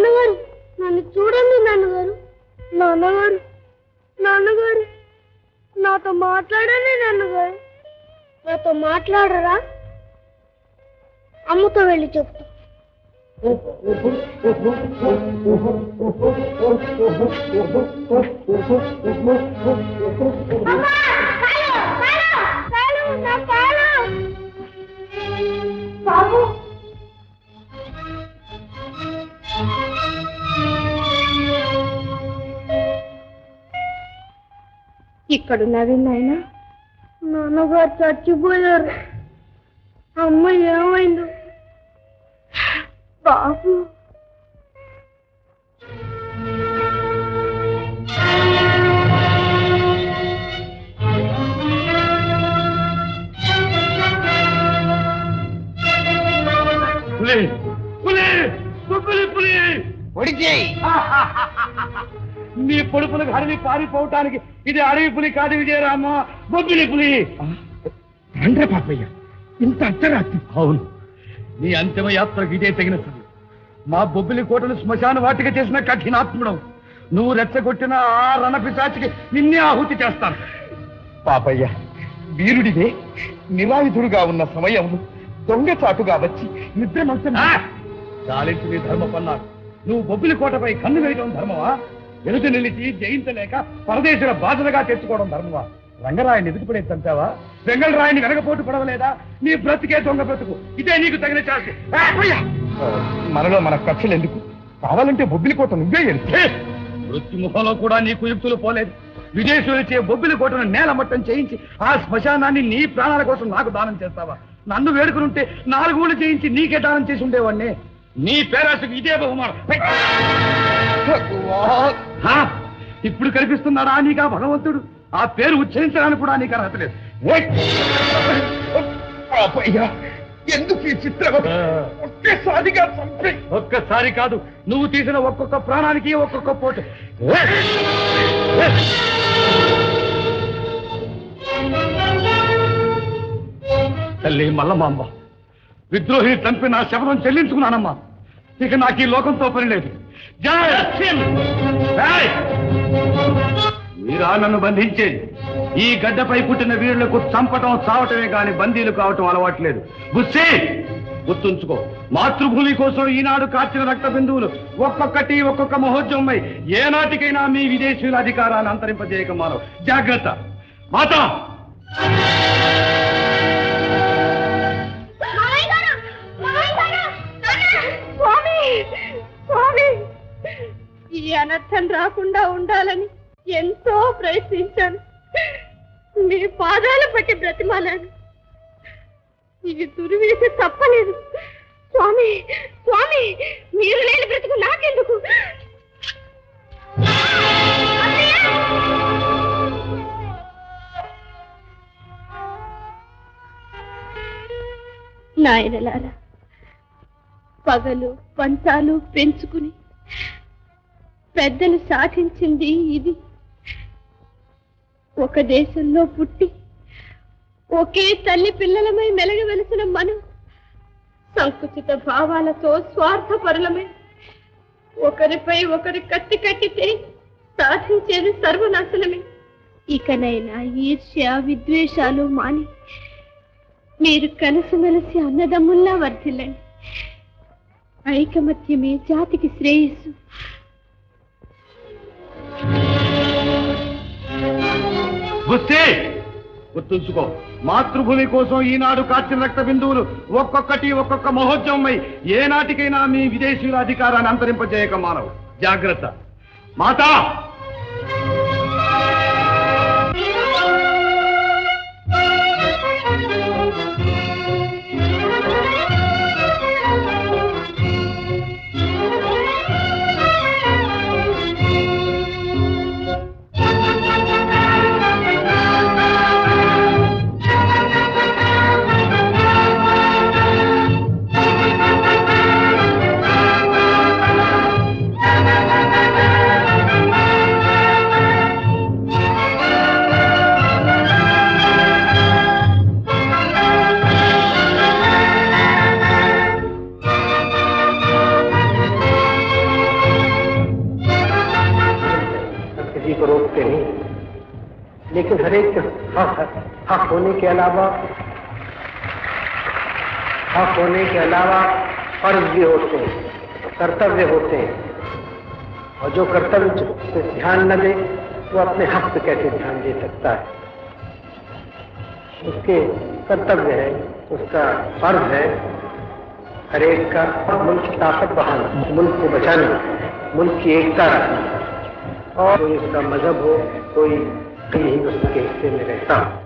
నాన్నగారు నన్ను చూడండి నాన్నగారు నాన్నగారు నాన్నగారు నాతో మాట్లాడండి నాన్నగారు నాతో మాట్లాడరా అమ్మతో వెళ్ళి చెప్తా బాబు ఇక్కడున్నది నాయన నాన్నగారు చచ్చిపోయారు అమ్మ ఏమైంది బాబు పులి పులి పులి పులి పొడిచేయి నీ పొడుపులకు అడవి పారిపోవటానికి ఇది అడవి పులి కాదు విజయరామ బొబ్బిలి పులి రండ్ర పాపయ్య ఇంత అర్ధరాత్రి అవును నీ అంతిమ యాత్రకు ఇదే తగిన సమయం మా బొబ్బిలి కోటను శ్మశాన వాటిక చేసిన కఠినాత్ముడవు నువ్వు రెచ్చగొట్టిన ఆ రణపిశాచికి నిన్నే ఆహుతి చేస్తాను పాపయ్య వీరుడివే నిరాయుధుడుగా ఉన్న సమయంలో దొంగచాటుగా వచ్చి నిద్ర మంచం చాలించి నీ ధర్మ పన్నారు నువ్వు బొబ్బిలి కోటపై కన్ను వేయడం ధర్మమా ఎదుటి నిలిచి జయించలేక పరదేశుల బాధలుగా తెచ్చుకోవడం ధర్మమా రంగరాయని ఎదుటిపడే చంపావా వెంగళరాయని వెనకపోటు పడవలేదా నీ బ్రతికే దొంగ బ్రతుకు ఇదే నీకు తగిన చాసి మనలో మన కక్షలు ఎందుకు కావాలంటే బొబ్బిలి కోట నువ్వే ఎరుపు మృత్యు ముఖంలో కూడా నీ కుయుక్తులు పోలేదు విదేశీయులచే బొబ్బిలి కోటను నేలమట్టం చేయించి ఆ శ్మశానాన్ని నీ ప్రాణాల కోసం నాకు దానం చేస్తావా నన్ను వేడుకునుంటే నాలుగు ఊళ్ళు చేయించి నీకే దానం చేసి ఉండేవాడిని నీ పేరాసుకు ఇదే బహుమానం హా? ఇప్పుడు కనిపిస్తున్నాడా నీకా భగవంతుడు ఆ పేరు ఉచ్చరించడానికి కూడా నీకు అర్హత లేదు పాపయ్య ఎందుకు ఈ చిత్రవత ఒక్కసారిగా చంపే ఒక్కసారి కాదు నువ్వు తీసిన ఒక్కొక్క ప్రాణానికి ఒక్కొక్క పోటు తల్లి మల్లమాంబ విద్రోహిని చంపి నా శవనం చెల్లించుకున్నానమ్మా ఇక నాకు ఈ లోకంతో పని లేదు జై హింద్! ఏయ్! మీరా నన్ను బంధించేది ఈ గడ్డపై పుట్టిన వీరులకు చంపటం చావటమే గాని బందీలు కావటం అలవాట్లేదు బుస్సే గుర్తుంచుకో మాతృభూమి కోసం ఈనాడు కార్చిన రక్త బిందువులు ఒక్కొక్కటి ఒక్కొక్క మహోద్యమై ఏనాటికైనా మీ విదేశీయుల అధికారాన్ని అంతరింపజేయక మానవు జాగ్రత్త మాత స్వామి స్వామి ఈ అనర్థం రాకుండా ఉండాలని ఎంతో ప్రయత్నించాను మీ పాదాలు పట్టి బ్రతిమాలాను ఇది దుర్విధి తప్పలేదు స్వామి స్వామి మీరు లేని బ్రతుకు నాకెందుకు నాయనలారా పగలు పంచాలు పెంచుకుని పెద్దలు సాధించింది ఇది ఒక దేశంలో పుట్టి ఒకే తల్లి పిల్లలమై మెలగవలసిన మనం సంకుచిత భావాలతో స్వార్థపరులమై ఒకరిపై ఒకరి కత్తి కట్టితే సాధించేది సర్వనాశనమే ఇకనైనా ఈర్ష్య విద్వేషాలు మాని మీరు కలిసిమెలిసి అన్నదమ్ముల్లా వర్ధిల్లండి ఐకమత్యమే జాతికి శ్రేయస్సు బుస్సే గుర్తుంచుకో మాతృభూమి కోసం ఈనాడు కార్చిన రక్త బిందువులు ఒక్కొక్కటి ఒక్కొక్క మహోద్యమై ఏనాటికైనా మీ విదేశీయుల అధికారాన్ని అంతరింపజేయక మానవు జాగ్రత్త మాతా ఆ लेकिन हर एक के हक हक होने के अलावा हक होने के अलावा फर्ज भी होते हैं कर्तव्य होते हैं और जो कर्तव्य पे ध्यान न दे वो अपने हक पे कैसे ध्यान दे सकता है उसके कर्तव्य है उसका फर्ज है हर एक का मुल्क की ताकत बढ़ाना मुल्क को बचाना मुल्क की एकता रखना और कोई उसका मजहब हो कोई कहीं उसके हिस्से में रहता हो